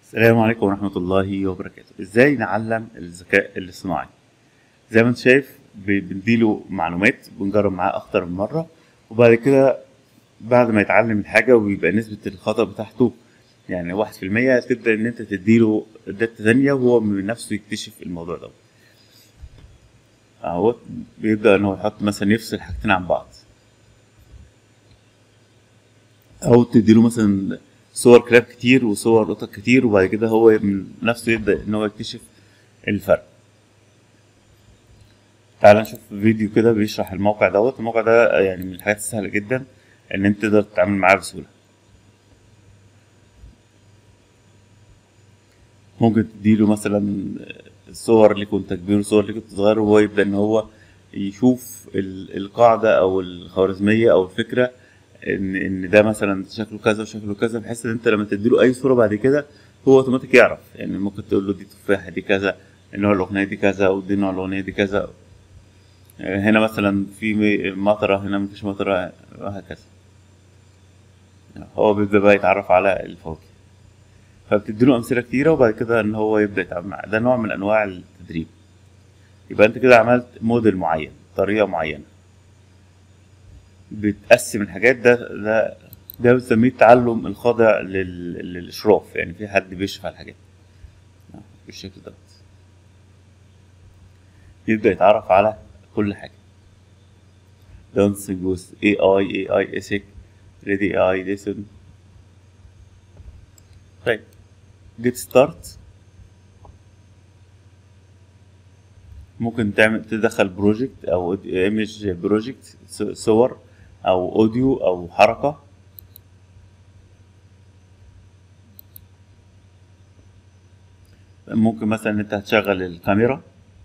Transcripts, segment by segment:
السلام عليكم ورحمة الله وبركاته ازاي نعلم الذكاء الاصطناعي زي ما انت شايف ب- بنديله معلومات بنجرب معاه اكتر من مرة وبعد كده بعد ما يتعلم الحاجة ويبقى نسبة الخطأ بتاعته يعني واحد في المية تبدأ ان انت تديله داتا تانية وهو من نفسه يكتشف الموضوع ده اهو بيبدأ ان هو يحط مثلا يفصل حاجتين عن بعض او تديله مثلا صور كلاب كتير وصور قطط كتير وبعد كده هو من نفسه يبدأ ان هو يكتشف الفرق تعال نشوف فيديو كده بيشرح الموقع دوت الموقع ده يعني من الحاجات السهلة جدا ان انت تقدر تتعامل معاه بسهولة ممكن تديله مثلا صور اللي كنت كبير وصور اللي كنت صغير وهو يبدأ ان هو يشوف ال- القاعدة او الخوارزمية او الفكرة ان ان ده مثلا شكله كذا وشكله كذا بحيث ان انت لما تديله اي صورة بعد كده هو اوتوماتيك يعرف يعني ممكن تقول له دي تفاحة دي كذا نوع الاغنية دي كذا ودي نوع الاغنية دي كذا هنا مثلا في مي- مطرة هنا مفيش مطرة وهكذا هو بيبدأ بقى يتعرف على الفواكه فبتديله أمثلة كتيرة وبعد كده إن هو يبدأ يتعامل معاه ده نوع من أنواع التدريب يبقى أنت كده عملت موديل معين طريقة معينة بتقسم الحاجات ده ده ده بنسميه التعلم الخاضع لل... للإشراف يعني في حد بيشرف على الحاجات بالشكل ده يبدأ يتعرف على كل حاجة دانسينج ويز اي اي اي اي اسك ريدي اي ليسن طيب جيت ستارت ممكن تعمل تدخل بروجكت او ايمج بروجكت صور او اوديو او حركة ممكن مثلا انت هتشغل الكاميرا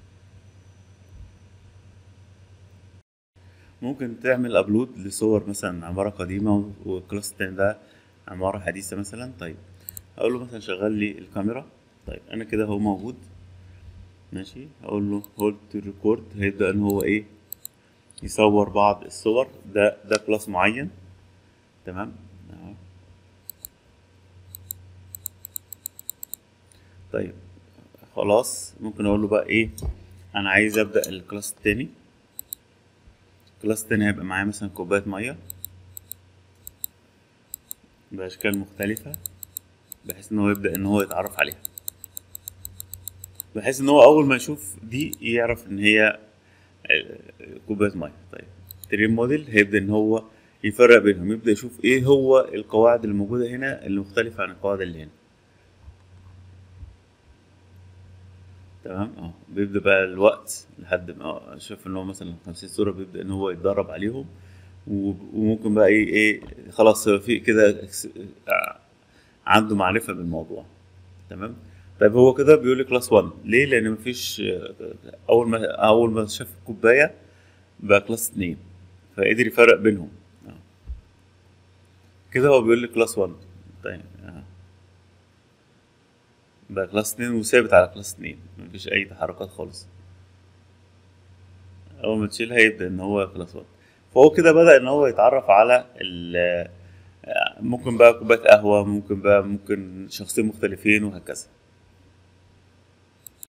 ممكن تعمل ابلود لصور مثلا عمارة قديمة والكلاس التاني ده عمارة حديثة مثلا طيب اقول له مثلا شغل لي الكاميرا طيب انا كده هو موجود ماشي اقول له هولد تو ريكورد هيبدأ ان هو ايه يصور بعض الصور ده ده كلاس معين تمام أهو. طيب خلاص ممكن اقول له بقى ايه انا عايز ابدأ الكلاس التاني الكلاس التاني هيبقى معايا مثلا كوباية مية بأشكال مختلفة بحيث إن هو يبدأ إن هو يتعرف عليها بحيث إن هو أول ما يشوف دي يعرف إن هي آه، كوباية مية طيب ترين موديل هيبدأ إن هو يفرق بينهم يبدأ يشوف إيه هو القواعد اللي موجودة هنا اللي مختلفة عن القواعد اللي هنا تمام اه بيبدأ بقى الوقت لحد ما اه شوف ان هو مثلا 50 صورة بيبدأ ان هو يتدرب عليهم و- وممكن بقى ايه ايه خلاص هو في كده اكس- اه عنده معرفة بالموضوع تمام طيب هو كده بيقول لي كلاس 1 ليه لان مفيش اه، اول ما اول ما شاف الكوباية بقى كلاس 2 فقدر يفرق بينهم اه. كده هو بيقول لي كلاس 1 طيب اه. بقى كلاس 2 وثابت على كلاس 2 مفيش اي تحركات خالص اول ما تشيلها يبدا ان هو كلاس 1 فهو كده بدا ان هو يتعرف على ال ممكن بقى كوبايه قهوه ممكن بقى ممكن شخصين مختلفين وهكذا